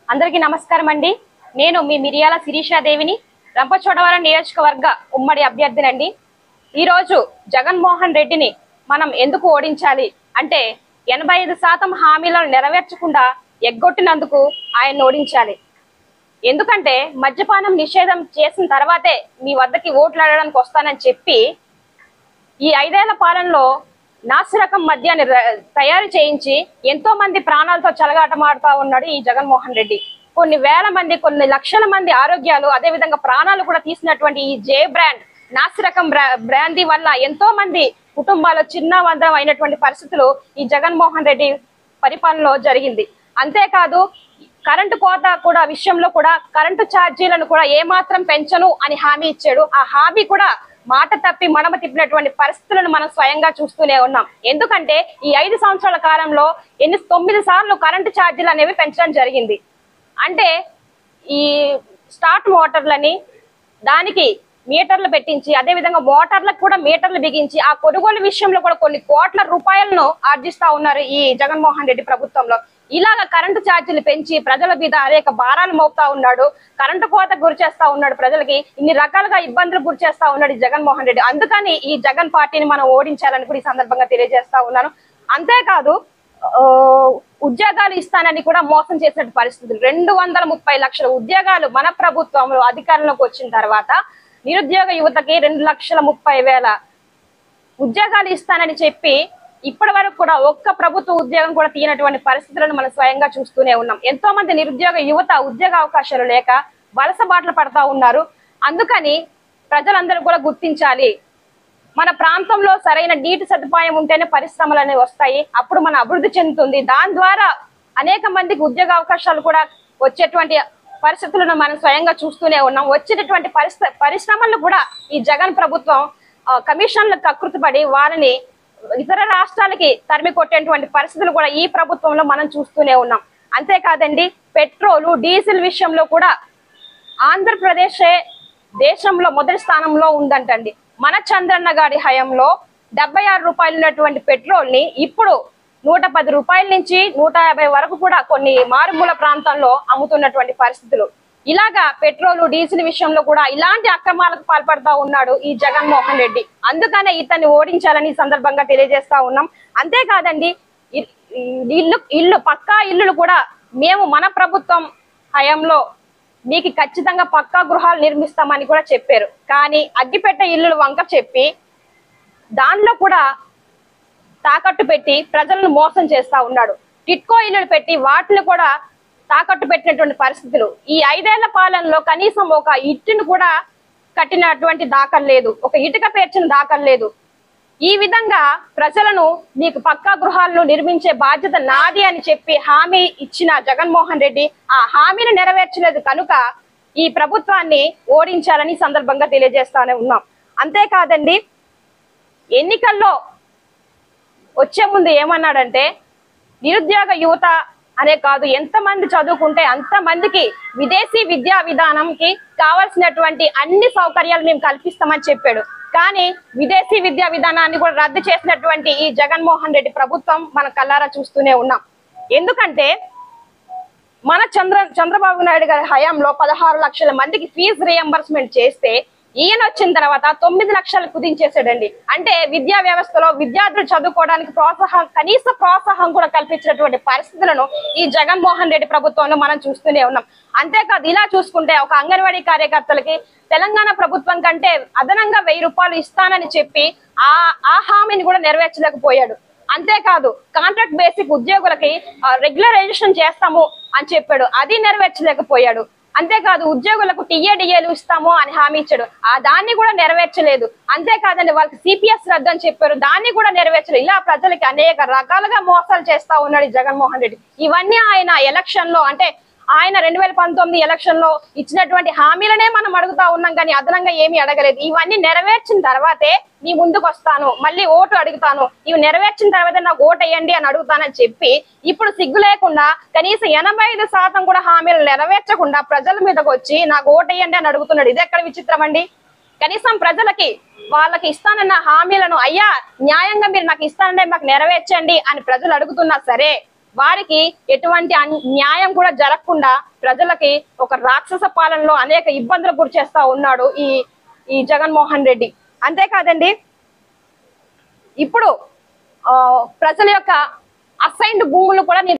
అందరికీ నమస్కారం అండి నేను మీ మిరియాల శిరీషాదేవిని రంపచోడవరం నియోజకవర్గ ఉమ్మడి అభ్యర్థినండి ఈరోజు జగన్మోహన్ రెడ్డిని మనం ఎందుకు ఓడించాలి అంటే ఎనభై ఐదు శాతం హామీలను నెరవేర్చకుండా ఎగ్గొట్టినందుకు ఆయన ఓడించాలి ఎందుకంటే మద్యపానం నిషేధం చేసిన తర్వాతే మీ వద్దకి ఓట్లు అడగడానికి వస్తానని చెప్పి ఈ ఐదేళ్ల పాలనలో నాసిరకం మద్యాన్ని ర- తయారు చేయించి ఎంతో మంది ప్రాణాలతో చెలగాటమాడుతా ఉన్నాడు ఈ జగన్మోహన్ రెడ్డి కొన్ని వేల మంది కొన్ని లక్షల మంది ఆరోగ్యాలు అదే విధంగా ప్రాణాలు కూడా తీసినటువంటి ఈ జే బ్రాండ్ నాసిరకం బ్రా- బ్రాందీ వల్ల ఎంతో మంది కుటుంబాలు చిన్న వందరం అయినటువంటి పరిస్థితులు ఈ జగన్మోహన్ రెడ్డి పరిపాలనలో జరిగింది అంతేకాదు కరెంటు కోత కూడా విషయంలో కూడా కరెంటు ఛార్జీలను కూడా ఏమాత్రం పెంచను అని హామీ ఇచ్చాడు ఆ హామీ కూడా మాట తప్పి మడమ తిప్పినటువంటి పరిస్థితులను మనం స్వయంగా చూస్తూనే ఉన్నాం ఎందుకంటే ఈ ఐదు సంవత్సరాల కాలంలో ఎన్ని తొమ్మిది సార్లు కరెంటు ఛార్జీలు అనేవి పెంచడం జరిగింది అంటే ఈ స్టార్ట్ మోటార్లని దానికి మీటర్లు పెట్టించి అదే విధంగా మోటార్లకు కూడా మీటర్లు బిగించి ఆ కొనుగోలు విషయంలో కూడా కొన్ని కోట్ల రూపాయలను ఆర్జిస్తా ఉన్నారు ఈ జగన్మోహన్ రెడ్డి ప్రభుత్వంలో ఇలాగ కరెంటు ఛార్జీలు పెంచి ప్రజల మీద అనేక భారాలు మోపుతా ఉన్నాడు కరెంటు కోత గురి చేస్తా ఉన్నాడు ప్రజలకి ఇన్ని రకాలుగా ఇబ్బందులు గురి చేస్తా ఉన్నాడు ఈ జగన్మోహన్ రెడ్డి అందుకని ఈ జగన్ పార్టీని మనం ఓడించాలని కూడా ఈ సందర్భంగా తెలియజేస్తా ఉన్నాను అంతేకాదు ఆ, ఉద్యోగాలు ఇస్తానని కూడా మోసం చేసిన పరిస్థితులు రెండు వందల ముప్పై లక్షల ఉద్యోగాలు మన ప్రభుత్వంలో అధికారంలోకి వచ్చిన తర్వాత నిరుద్యోగ యువతకి రెండు లక్షల ముప్పై వేల ఉద్యోగాలు ఇస్తానని చెప్పి ఇప్పటి వరకు కూడా ఒక్క ప్రభుత్వ ఉద్యోగం కూడా తీయనటువంటి పరిస్థితులను మనం స్వయంగా చూస్తూనే ఉన్నాం ఎంతో మంది నిరుద్యోగ యువత ఉద్యోగ అవకాశాలు లేక వలస బాటలు పడతా ఉన్నారు అందుకని ప్రజలందరూ కూడా గుర్తించాలి మన ప్రాంతంలో సరైన నీటి సదుపాయం ఉంటేనే పరిశ్రమలు అనేవి వస్తాయి అప్పుడు మన అభివృద్ధి చెందుతుంది దాని ద్వారా అనేక మందికి ఉద్యోగ అవకాశాలు కూడా వచ్చేటువంటి పరిస్థితులను మనం స్వయంగా చూస్తూనే ఉన్నాం వచ్చేటటువంటి పరిశ్ర పరిశ్రమలు కూడా ఈ జగన్ ప్రభుత్వం ఆ, కమిషన్లకు కకృతిపడి వారిని ఇతర రాష్ట్రాలకి తరిమి కొట్టేటువంటి పరిస్థితులు కూడా ఈ ప్రభుత్వంలో మనం చూస్తూనే ఉన్నాం అంతేకాదండి పెట్రోలు డీజిల్ విషయంలో కూడా ఆంధ్రప్రదేశే దేశంలో మొదటి స్థానంలో ఉందంటండి మన చంద్రన్న గారి హయాంలో డెబ్బై ఆరు రూపాయలు ఉన్నటువంటి పెట్రోల్ ని ఇప్పుడు నూట పది రూపాయల నుంచి నూట యాభై వరకు కూడా కొన్ని మారుమూల ప్రాంతాల్లో అమ్ముతున్నటువంటి పరిస్థితులు ఇలాగా పెట్రోల్ డీజిల్ విషయంలో కూడా ఇలాంటి అక్రమాలకు పాల్పడతా ఉన్నాడు ఈ జగన్మోహన్ రెడ్డి అందుకనే ఇతన్ని ఓడించాలని ఈ సందర్భంగా తెలియజేస్తా ఉన్నాం అంతేకాదండి ఇ- ఈ ఇల్లు ఇల్లు పక్కా ఇల్లులు కూడా మేము మన ప్రభుత్వం హయాంలో మీకు ఖచ్చితంగా పక్కా గృహాలు నిర్మిస్తామని కూడా చెప్పారు కానీ అగ్గిపెట్ట ఇల్లులు వంక చెప్పి దానిలో కూడా తాకట్టు పెట్టి ప్రజలను మోసం చేస్తా ఉన్నాడు టిట్కో ఇల్లులు పెట్టి వాటిని కూడా తాకట్టు పెట్టినటువంటి పరిస్థితులు ఈ ఐదేళ్ల పాలనలో కనీసం ఒక ఇట్టును కూడా కట్టినటువంటి దాఖలు లేదు ఒక ఇటుక పేర్చిన దాఖలు లేదు ఈ విధంగా ప్రజలను మీకు పక్కా గృహాలను నిర్మించే బాధ్యత నాది అని చెప్పి హామీ ఇచ్చిన జగన్మోహన్ రెడ్డి ఆ హామీని నెరవేర్చలేదు కనుక ఈ ప్రభుత్వాన్ని ఓడించాలని ఈ సందర్భంగా తెలియజేస్తానే ఉన్నాం అంతేకాదండి ఎన్నికల్లో వచ్చే ముందు ఏమన్నాడంటే నిరుద్యోగ యువత అనే కాదు ఎంతమంది చదువుకుంటే అంతమందికి విదేశీ విద్యా విధానంకి కావాల్సినటువంటి అన్ని సౌకర్యాలు మేము కల్పిస్తామని చెప్పాడు కానీ విదేశీ విద్యా విధానాన్ని కూడా రద్దు చేసినటువంటి ఈ జగన్మోహన్ రెడ్డి ప్రభుత్వం మన కల్లారా చూస్తూనే ఉన్నాం ఎందుకంటే మన చంద్ర చంద్రబాబు నాయుడు గారి హయాంలో పదహారు లక్షల మందికి ఫీజు రియంబర్స్మెంట్ చేస్తే ఈయన వచ్చిన తర్వాత తొమ్మిది లక్షలు కుదించేసాడండి అంటే విద్యా వ్యవస్థలో విద్యార్థులు చదువుకోవడానికి ప్రోత్సాహం కనీస ప్రోత్సాహం కూడా కల్పించినటువంటి పరిస్థితులను ఈ జగన్మోహన్ రెడ్డి ప్రభుత్వంలో మనం చూస్తూనే ఉన్నాం అంతేకాదు ఇలా చూసుకుంటే ఒక అంగన్వాడీ కార్యకర్తలకి తెలంగాణ ప్రభుత్వం కంటే అదనంగా వెయ్యి రూపాయలు ఇస్తానని చెప్పి ఆ ఆ హామీని కూడా నెరవేర్చలేకపోయాడు అంతేకాదు కాంట్రాక్ట్ బేసిక్ ఉద్యోగులకి రెగ్యులరైజేషన్ చేస్తాము అని చెప్పాడు అది నెరవేర్చలేకపోయాడు అంతేకాదు ఉద్యోగులకు టీఏడిఏలు ఇస్తాము అని హామీ ఇచ్చాడు ఆ దాన్ని కూడా నెరవేర్చలేదు అంతేకాదండి వాళ్ళకి సిపిఎస్ రద్దు అని చెప్పారు దాన్ని కూడా నెరవేర్చలేదు ఇలా ప్రజలకి అనేక రకాలుగా మోసాలు చేస్తా ఉన్నాడు ఈ జగన్మోహన్ రెడ్డి ఇవన్నీ ఆయన ఎలక్షన్ లో అంటే ఆయన రెండు వేల పంతొమ్మిది ఎలక్షన్ లో ఇచ్చినటువంటి హామీలనే మనం అడుగుతా ఉన్నాం కానీ అదనంగా ఏమీ అడగలేదు ఇవన్నీ నెరవేర్చిన తర్వాతే నీ ముందుకు వస్తాను మళ్ళీ ఓటు అడుగుతాను ఇవి నెరవేర్చిన తర్వాత నాకు ఓటు వేయండి అని అడుగుతానని చెప్పి ఇప్పుడు సిగ్గు లేకుండా కనీసం ఎనభై ఐదు శాతం కూడా హామీలు నెరవేర్చకుండా ప్రజల మీదకి వచ్చి నాకు ఓటు వేయండి అని అడుగుతున్నాడు ఇది ఎక్కడ విచిత్రం అండి కనీసం ప్రజలకి వాళ్ళకి ఇస్తానన్న హామీలను అయ్యా న్యాయంగా మీరు నాకు ఇస్తానంటే మాకు నెరవేర్చండి అని ప్రజలు అడుగుతున్నా సరే వారికి ఎటువంటి అన్- న్యాయం కూడా జరగకుండా ప్రజలకి ఒక రాక్షస పాలనలో అనేక ఇబ్బందులు గురి చేస్తా ఉన్నాడు ఈ ఈ జగన్మోహన్ రెడ్డి అంతేకాదండి ఇప్పుడు ఆ, ప్రజల యొక్క అసైన్డ్ భూములు కూడా